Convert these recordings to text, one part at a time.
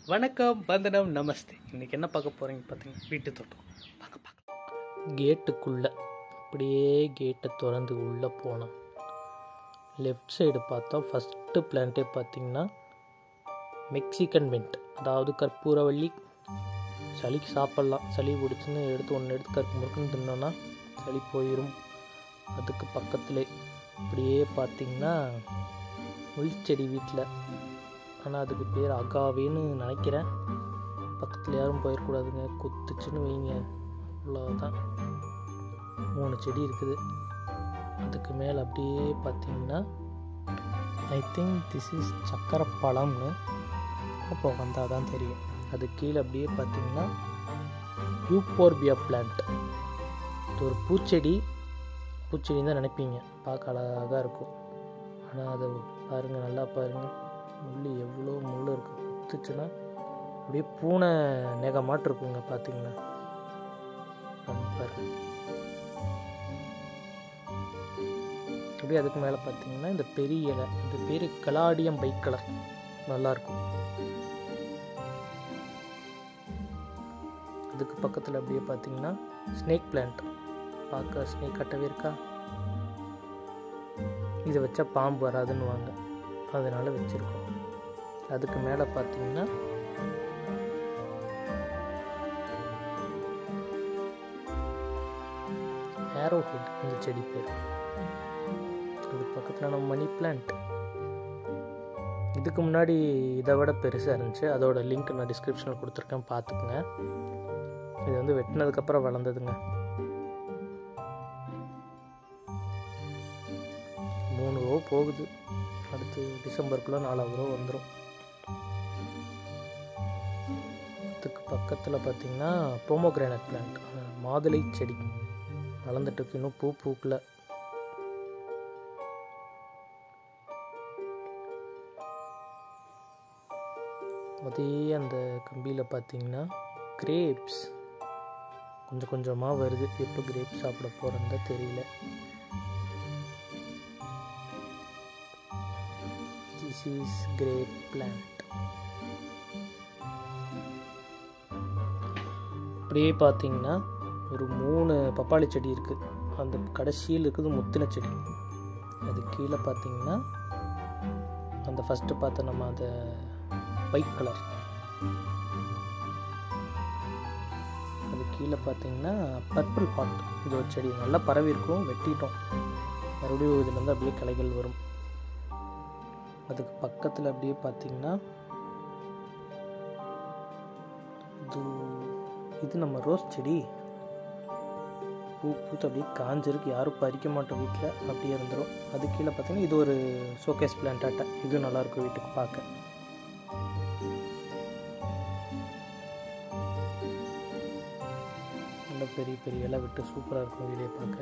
வணக்கம் வந்தனம் நமஸ்தே இன்னைக்கு என்ன பார்க்க போகிறீங்க பார்த்தீங்கன்னா வீட்டு தோட்டம் பார்க்க பார்க்க கேட்டுக்குள்ளே அப்படியே கேட்டை திறந்து உள்ளே போனோம் லெஃப்ட் சைடு பார்த்தா ஃபஸ்ட்டு பிளான்ட்டே பார்த்தீங்கன்னா மெக்சிகன் வெண்ட் அதாவது கற்பூரவள்ளி சளிக்கு சாப்பிட்லாம் சளி பிடிச்சுன்னு எடுத்து ஒன்று எடுத்து கருக்கு முறுக்குன்னு தின்னோன்னா சளி போயிடும் அதுக்கு பக்கத்தில் அப்படியே பார்த்தீங்கன்னா முள்செடி வீட்டில் ஆனால் அதுக்கு பேர் அகாவேன்னு நினைக்கிறேன் பக்கத்தில் யாரும் போயிடக்கூடாதுங்க குத்துச்சுன்னு வைங்க அவ்வளோதான் மூணு செடி இருக்குது அதுக்கு மேலே அப்படியே பார்த்தீங்கன்னா ஐ திங்க் திஸ் இஸ் சக்கரை பழம்னு அப்போ வந்தால் தான் தெரியும் அது கீழே அப்படியே பார்த்தீங்கன்னா யூப்போர்பியா பிளான்ட் இது ஒரு பூச்செடி பூச்செடின்னு தான் நினைப்பீங்க பார்க்க அழகாக இருக்கும் ஆனால் அதை பாருங்கள் நல்லா பாருங்கள் முள் எவ்வளோ முள் இருக்குது குத்துச்சுன்னா அப்படியே பூனை நெகமாட்டு இருக்குங்க பார்த்தீங்கன்னா பாருங்க, பாருங்க அப்படியே அதுக்கு மேலே பார்த்தீங்கன்னா இந்த பெரிய இலை இது பேர் கலாடியம் பைக் கலர் நல்லாயிருக்கும் அதுக்கு பக்கத்தில் அப்படியே பார்த்தீங்கன்னா ஸ்னேக் பிளான்ட் பார்க்க ஸ்னேக் கட்டவே இருக்கா இதை வச்சா பாம்பு வராதுன்னு வாங்க அதனால் வச்சுருக்கோம் அதுக்கு மேலே பார்த்தீங்கன்னா ஏரோ ஹெட் இந்த செடி பேர் அது பக்கத்தில் நம்ம மணி பிளான்ட் இதுக்கு முன்னாடி இதை விட பெருசாக இருந்துச்சு அதோட லிங்க் நான் டிஸ்கிரிப்ஷனில் கொடுத்துருக்கேன் பார்த்துக்குங்க இது வந்து வெட்டினதுக்கப்புறம் வளர்ந்ததுங்க மூணு ரோ போகுது அடுத்து டிசம்பருக்குள்ளே நாலாவது ரோ வந்துடும் அதுக்கு பக்கத்தில் பார்த்தீங்கன்னா போமோகிரானட் பிளான்ட் மாதுளை செடி வளர்ந்துட்டு இருக்கு இன்னும் பூ பூக்கல அதே அந்த கம்பியில் பார்த்தீங்கன்னா கிரேப்ஸ் கொஞ்சம் கொஞ்சமாக வருது எப்போ கிரேப்ஸ் சாப்பிட போகிறேன்னு தான் தெரியல திஸ் இஸ் கிரேப் பிளான்ட் அப்படியே பார்த்தீங்கன்னா ஒரு மூணு பப்பாளி செடி இருக்குது அந்த கடைசியில் இருக்குது முத்தின செடி அது கீழே பார்த்தீங்கன்னா அந்த ஃபஸ்ட்டு பார்த்த நம்ம அந்த ஒயிட் கலர் அது கீழே பார்த்தீங்கன்னா பர்பிள் பாட் இது ஒரு செடி நல்லா பரவி இருக்கும் வெட்டிட்டோம் மறுபடியும் இதுலேருந்து அப்படியே கிளைகள் வரும் அதுக்கு பக்கத்தில் அப்படியே பார்த்தீங்கன்னா இது இது நம்ம ரோஸ் செடி பூ பூத்து அப்படியே காஞ்சிருக்கு யாரும் பறிக்க மாட்டோம் வீட்டில் அப்படியே இருந்துடும் அது கீழே பார்த்தீங்கன்னா இது ஒரு ஷோகேஸ் பிளான்டாட்ட இது நல்லாயிருக்கும் வீட்டுக்கு பார்க்க நல்ல பெரிய பெரிய இலை விட்டு சூப்பராக இருக்கும் வீடியோ பார்க்க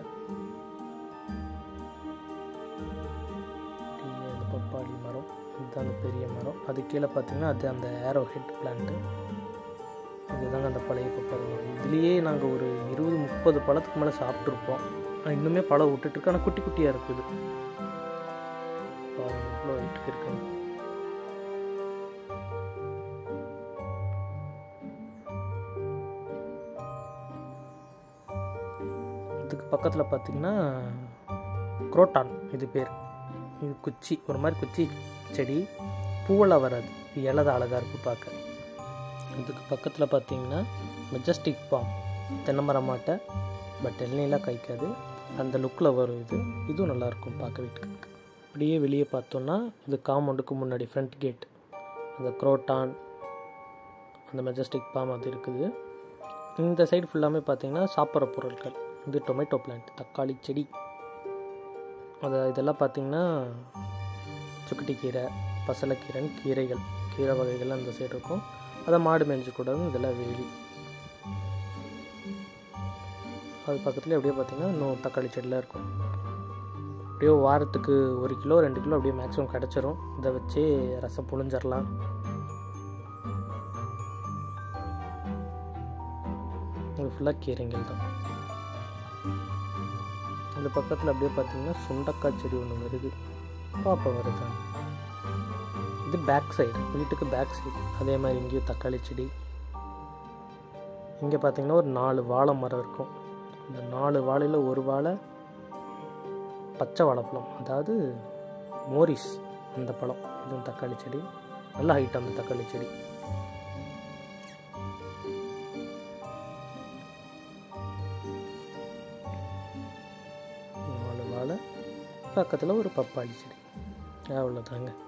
பெரிய இந்த பப்பாளி மரம் இதுதான் அந்த பெரிய மரம் அது கீழே பார்த்தீங்கன்னா அது அந்த ஏரோ ஹெட் பிளான்ட்டு இதுதாங்க அந்த பழைய பப்பாளி மரம் இதுலேயே நாங்கள் ஒரு இருபது முப்பது பழத்துக்கு மேலே சாப்பிட்ருப்போம் ஆனால் இன்னுமே பழம் விட்டுட்டுருக்கு ஆனால் குட்டி குட்டியாக இருக்குது பாருங்க எவ்வளோ ஹைட்டுக்கு இருக்குங்க இதுக்கு பக்கத்தில் பார்த்தீங்கன்னா குரோட்டான் இது பேர் இது குச்சி ஒரு மாதிரி குச்சி செடி பூவெல்லாம் வராது இலை தான் அழகாக இருக்கும் பார்க்க இதுக்கு பக்கத்தில் பார்த்தீங்கன்னா மெஜஸ்டிக் பாம் தென்னை மரம் மாட்டை பட் எல்லாம் காய்க்காது அந்த லுக்கில் வரும் இது இதுவும் நல்லாயிருக்கும் பார்க்க வீட்டுக்கு அப்படியே வெளியே பார்த்தோன்னா இது காம்பவுண்டுக்கு முன்னாடி ஃப்ரண்ட் கேட் அந்த குரோட்டான் அந்த மெஜஸ்டிக் பாம் அது இருக்குது இந்த சைடு ஃபுல்லாமே பார்த்தீங்கன்னா சாப்பிட்ற பொருட்கள் இது டொமேட்டோ பிளான்ட் தக்காளி செடி அது இதெல்லாம் பார்த்தீங்கன்னா சுக்குட்டி கீரை பசலைக்கீரைன்னு கீரைகள் கீரை வகைகள் அந்த சைடு இருக்கும் அதை மாடு மேய்ஞ்சக்கூடாது இதெல்லாம் வேலி அது பக்கத்தில் அப்படியே பார்த்தீங்கன்னா இன்னும் தக்காளி செடிலாம் இருக்கும் அப்படியே வாரத்துக்கு ஒரு கிலோ ரெண்டு கிலோ அப்படியே மேக்ஸிமம் கிடச்சிரும் இதை வச்சு ரசம் புழிஞ்சிடலாம் இது ஃபுல்லாக கீரைங்கள் தான் இந்த பக்கத்தில் அப்படியே பார்த்தீங்கன்னா சுண்டக்காய் செடி ஒன்று வருது பாப்பா வருது இது பேக் சைடு வீட்டுக்கு பேக் சைடு அதே மாதிரி இங்கேயும் தக்காளி செடி இங்கே பார்த்தீங்கன்னா ஒரு நாலு வாழை மரம் இருக்கும் இந்த நாலு வாழையில் ஒரு வாழை பச்சை வாழைப்பழம் அதாவது மோரிஸ் அந்த பழம் இதுவும் தக்காளி செடி நல்ல ஹைட் அந்த தக்காளி செடி நாலு வாழை பக்கத்தில் ஒரு பப்பாளி செடி அவ்வளோதாங்க